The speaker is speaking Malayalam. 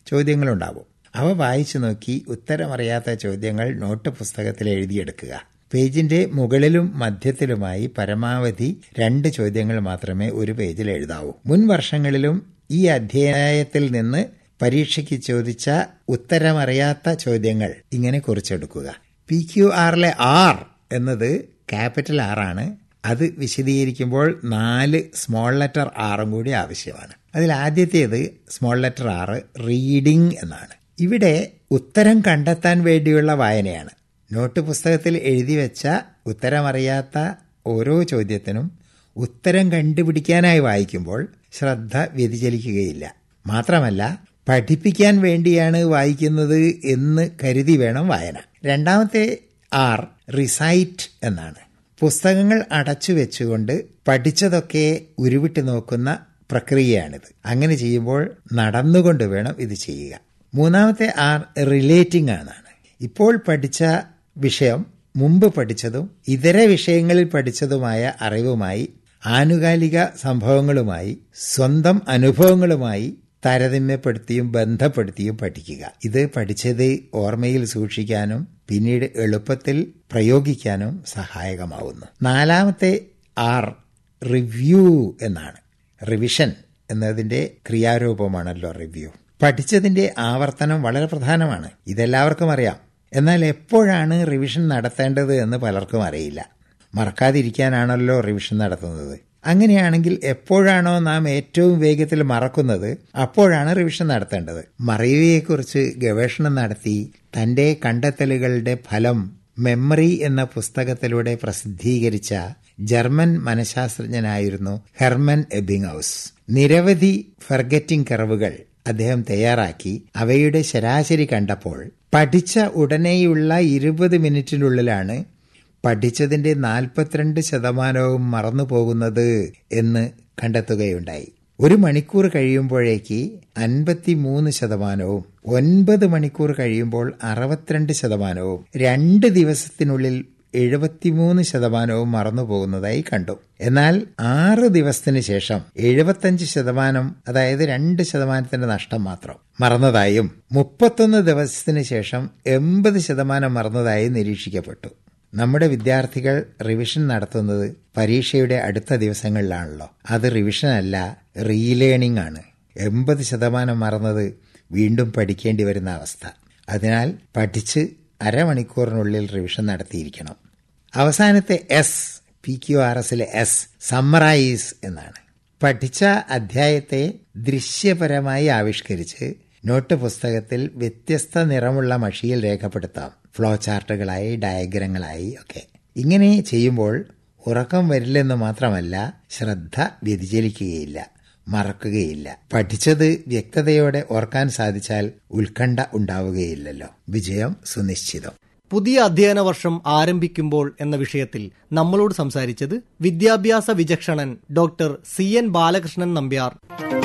ചോദ്യങ്ങളുണ്ടാവും അവ വായിച്ചു നോക്കി ഉത്തരമറിയാത്ത ചോദ്യങ്ങൾ നോട്ട് പുസ്തകത്തിൽ എഴുതിയെടുക്കുക പേജിന്റെ മുകളിലും മധ്യത്തിലുമായി പരമാവധി രണ്ട് ചോദ്യങ്ങൾ മാത്രമേ ഒരു പേജിൽ എഴുതാവൂ മുൻ വർഷങ്ങളിലും ഈ അധ്യായത്തിൽ നിന്ന് പരീക്ഷയ്ക്ക് ചോദിച്ച ഉത്തരമറിയാത്ത ചോദ്യങ്ങൾ ഇങ്ങനെ കുറിച്ചെടുക്കുക പി ക്യു ആറിലെ ആർ എന്നത് ക്യാപിറ്റൽ ആർ ആണ് അത് വിശദീകരിക്കുമ്പോൾ നാല് സ്മോൾ ലെറ്റർ ആറും കൂടി ആവശ്യമാണ് അതിൽ ആദ്യത്തേത് സ്മോൾ ലെറ്റർ ആറ് റീഡിംഗ് എന്നാണ് ഇവിടെ ഉത്തരം കണ്ടെത്താൻ വേണ്ടിയുള്ള വായനയാണ് നോട്ട് പുസ്തകത്തിൽ എഴുതി വെച്ച ഉത്തരമറിയാത്ത ഓരോ ചോദ്യത്തിനും ഉത്തരം കണ്ടുപിടിക്കാനായി വായിക്കുമ്പോൾ ശ്രദ്ധ വ്യതിചലിക്കുകയില്ല മാത്രമല്ല പഠിപ്പിക്കാൻ വേണ്ടിയാണ് വായിക്കുന്നത് എന്ന് കരുതി വേണം വായന രണ്ടാമത്തെ ആർ റിസൈറ്റ് എന്നാണ് പുസ്തകങ്ങൾ അടച്ചു വെച്ചുകൊണ്ട് പഠിച്ചതൊക്കെ ഉരുവിട്ട് നോക്കുന്ന പ്രക്രിയയാണിത് അങ്ങനെ ചെയ്യുമ്പോൾ നടന്നുകൊണ്ട് വേണം ഇത് ചെയ്യുക മൂന്നാമത്തെ ആർ റിലേറ്റിംഗ് ആണ് ഇപ്പോൾ പഠിച്ച വിഷയം മുമ്പ് പഠിച്ചതും ഇതര വിഷയങ്ങളിൽ പഠിച്ചതുമായ അറിവുമായി ആനുകാലിക സംഭവങ്ങളുമായി സ്വന്തം അനുഭവങ്ങളുമായി താരതമ്യപ്പെടുത്തിയും ബന്ധപ്പെടുത്തിയും പഠിക്കുക ഇത് പഠിച്ചത് ഓർമ്മയിൽ സൂക്ഷിക്കാനും പിന്നീട് എളുപ്പത്തിൽ പ്രയോഗിക്കാനും സഹായകമാവുന്നു നാലാമത്തെ ആർ റിവ്യൂ എന്നാണ് റിവിഷൻ എന്നതിന്റെ ക്രിയാരൂപമാണല്ലോ റിവ്യൂ പഠിച്ചതിന്റെ ആവർത്തനം വളരെ പ്രധാനമാണ് ഇതെല്ലാവർക്കും അറിയാം എന്നാൽ എപ്പോഴാണ് റിവിഷൻ നടത്തേണ്ടത് എന്ന് പലർക്കും അറിയില്ല മറക്കാതിരിക്കാനാണല്ലോ റിവിഷൻ നടത്തുന്നത് അങ്ങനെയാണെങ്കിൽ എപ്പോഴാണോ നാം ഏറ്റവും വേഗത്തിൽ മറക്കുന്നത് അപ്പോഴാണ് റിവിഷൻ നടത്തേണ്ടത് മറവിയെക്കുറിച്ച് ഗവേഷണം നടത്തി തന്റെ കണ്ടെത്തലുകളുടെ ഫലം മെമ്മറി എന്ന പുസ്തകത്തിലൂടെ പ്രസിദ്ധീകരിച്ച ജർമ്മൻ മനഃശാസ്ത്രജ്ഞനായിരുന്നു ഹെർമൻ എബിംഗ്ഹൌസ് നിരവധി ഫർഗറ്റിംഗ് കർവുകൾ അദ്ദേഹം തയ്യാറാക്കി അവയുടെ ശരാശരി കണ്ടപ്പോൾ പഠിച്ച ഉടനെയുള്ള ഇരുപത് മിനിറ്റിനുള്ളിലാണ് പഠിച്ചതിന്റെ നാൽപ്പത്തിരണ്ട് ശതമാനവും മറന്നു പോകുന്നത് എന്ന് കണ്ടെത്തുകയുണ്ടായി ഒരു മണിക്കൂർ കഴിയുമ്പോഴേക്ക് അൻപത്തിമൂന്ന് ശതമാനവും ഒൻപത് മണിക്കൂർ കഴിയുമ്പോൾ അറുപത്തിരണ്ട് ശതമാനവും രണ്ട് ദിവസത്തിനുള്ളിൽ എഴുപത്തിമൂന്ന് ശതമാനവും മറന്നു പോകുന്നതായി കണ്ടു എന്നാൽ ആറ് ദിവസത്തിന് ശേഷം എഴുപത്തഞ്ച് ശതമാനം അതായത് രണ്ട് ശതമാനത്തിന്റെ നഷ്ടം മാത്രം മറന്നതായും മുപ്പത്തൊന്ന് ദിവസത്തിന് ശേഷം എൺപത് ശതമാനം മറന്നതായും നിരീക്ഷിക്കപ്പെട്ടു നമ്മുടെ വിദ്യാർത്ഥികൾ റിവിഷൻ നടത്തുന്നത് പരീക്ഷയുടെ അടുത്ത ദിവസങ്ങളിലാണല്ലോ അത് റിവിഷൻ അല്ല റീലേണിംഗ് ആണ് എൺപത് ശതമാനം മറന്നത് വീണ്ടും പഠിക്കേണ്ടി വരുന്ന അവസ്ഥ അതിനാൽ പഠിച്ച് അരമണിക്കൂറിനുള്ളിൽ റിവിഷൻ നടത്തിയിരിക്കണം അവസാനത്തെ എസ് പി ക്യു ആർ എസിലെ എസ് സമ്മറൈസ് എന്നാണ് പഠിച്ച അധ്യായത്തെ ദൃശ്യപരമായി ആവിഷ്കരിച്ച് നോട്ട് പുസ്തകത്തിൽ വ്യത്യസ്ത നിറമുള്ള മഷിയിൽ രേഖപ്പെടുത്താം ഫ്ലോ ചാർട്ടുകളായി ഡയഗ്രങ്ങളായി ഒക്കെ ഇങ്ങനെ ചെയ്യുമ്പോൾ ഉറക്കം വരില്ലെന്ന് മാത്രമല്ല ശ്രദ്ധ വ്യതിചലിക്കുകയില്ല മറക്കുകയില്ല പഠിച്ചത് വ്യക്തതയോടെ ഓർക്കാൻ സാധിച്ചാൽ ഉത്കണ്ഠ ഉണ്ടാവുകയില്ലല്ലോ വിജയം സുനിശ്ചിതം പുതിയ അധ്യയന വർഷം ആരംഭിക്കുമ്പോൾ എന്ന വിഷയത്തിൽ നമ്മളോട് സംസാരിച്ചത് വിദ്യാഭ്യാസ വിചക്ഷണൻ doctor C N Balakrishnan Nambiar